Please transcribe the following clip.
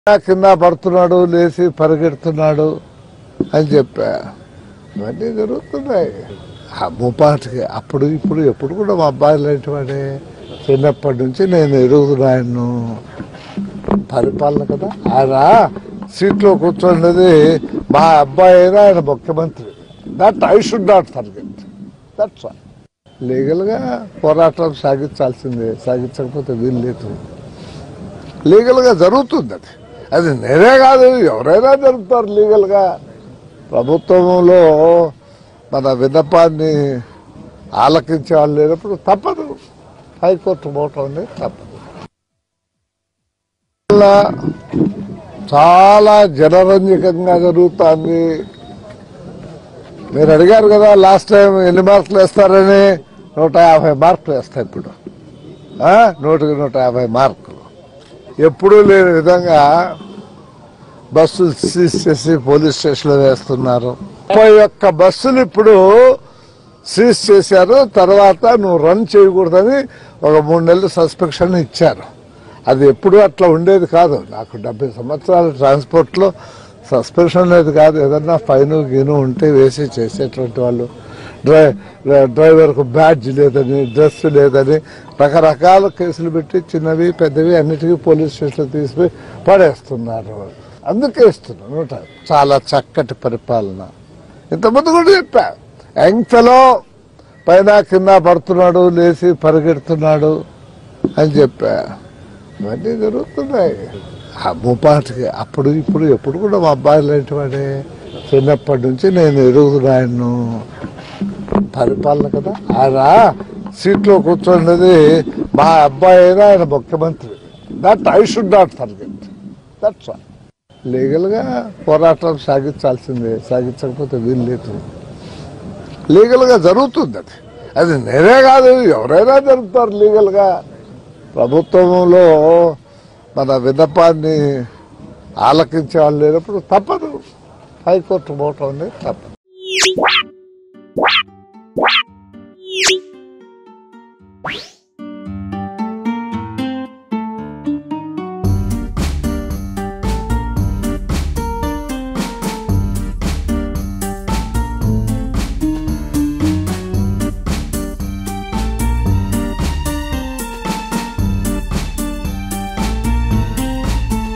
కింద పడుతున్నాడు లేచి పరిగెడుతున్నాడు అని చెప్పా ఇవన్నీ జరుగుతున్నాయి ఆ ముపాటికి అప్పుడు ఇప్పుడు ఎప్పుడు కూడా మా అబ్బాయి లాంటి వాడే చిన్నప్పటి నుంచి నేను ఎరుగుతున్నా ఆయన్ను పరిపాలన కదా ఆయన సీట్లో కూర్చున్నది మా అబ్బాయి అయినా ఆయన ముఖ్యమంత్రి that I should not forget that's లీగల్గా పోరాటం సాగించాల్సిందే సాగించకపోతే వీలు లేదు లీగల్గా జరుగుతుంది అది అది నేనే కాదు ఎవరైనా జరుపుతారు లీగల్గా ప్రభుత్వంలో మన విన్నపాన్ని ఆలకించే వాళ్ళు లేనప్పుడు తప్పదు హైకోర్టు పోవటం అనేది తప్పదు ఇలా చాలా జనరంజకంగా జరుగుతుంది మీరు అడిగారు కదా లాస్ట్ టైం ఎన్ని మార్కులు వేస్తారని నూట యాభై మార్కులు వేస్తాయి ఇప్పుడు ఆ? నూటికి నూట యాభై మార్కులు ఎప్పుడూ లేని విధంగా బస్సులు సీజ్ చేసి పోలీస్ స్టేషన్లో వేస్తున్నారు ముప్పై ఒక్క బస్సులు ఇప్పుడు సీజ్ చేశారు తర్వాత నువ్వు రన్ చేయకూడదని ఒక మూడు నెలలు సస్పెన్షన్ ఇచ్చారు అది ఎప్పుడు అట్లా ఉండేది కాదు నాకు డెబ్బై సంవత్సరాల ట్రాన్స్పోర్ట్లో సస్పెన్షన్ అనేది కాదు ఏదన్నా ఫైన్ గీను ఉంటే వేసి చేసేటువంటి వాళ్ళు డ్రై డ్రైవర్కు బ్యాడ్జ్ లేదని డ్రెస్ లేదని రకరకాల కేసులు పెట్టి చిన్నవి పెద్దవి అన్నిటికీ పోలీస్ స్టేషన్ తీసుకుపోయి పడేస్తున్నారు అందుకే ఇస్తున్నాను నూట చాలా చక్కటి పరిపాలన ఇంతకుముందు కూడా చెప్పా యంగ్ ఫెలో పైన కింద పడుతున్నాడు లేచి పరిగెడుతున్నాడు అని చెప్పా ఇవన్నీ జరుగుతున్నాయి ఆ ముపాటికి అప్పుడు ఇప్పుడు ఎప్పుడు కూడా మా అబ్బాయి లాంటి వాడే చిన్నప్పటి నుంచి నేను ఎరుగుతున్నా ఆయన్ను పరిపాలన కదా ఆయన సీట్లో కూర్చున్నది మా అబ్బాయి అయినా ఆయన ముఖ్యమంత్రి that I should not forget that's లీగల్గా పోరాటం సాగించాల్సిందే సాగించకపోతే వీలు లేదు లీగల్గా జరుగుతుంది అది అది నేనే కాదు ఎవరైనా జరుపుతారు లీగల్గా ప్రభుత్వంలో మన విన్నపాన్ని ఆలకించే వాళ్ళు లేనప్పుడు తప్పదు హైకోర్టు పోవటం అనేది తప్పదు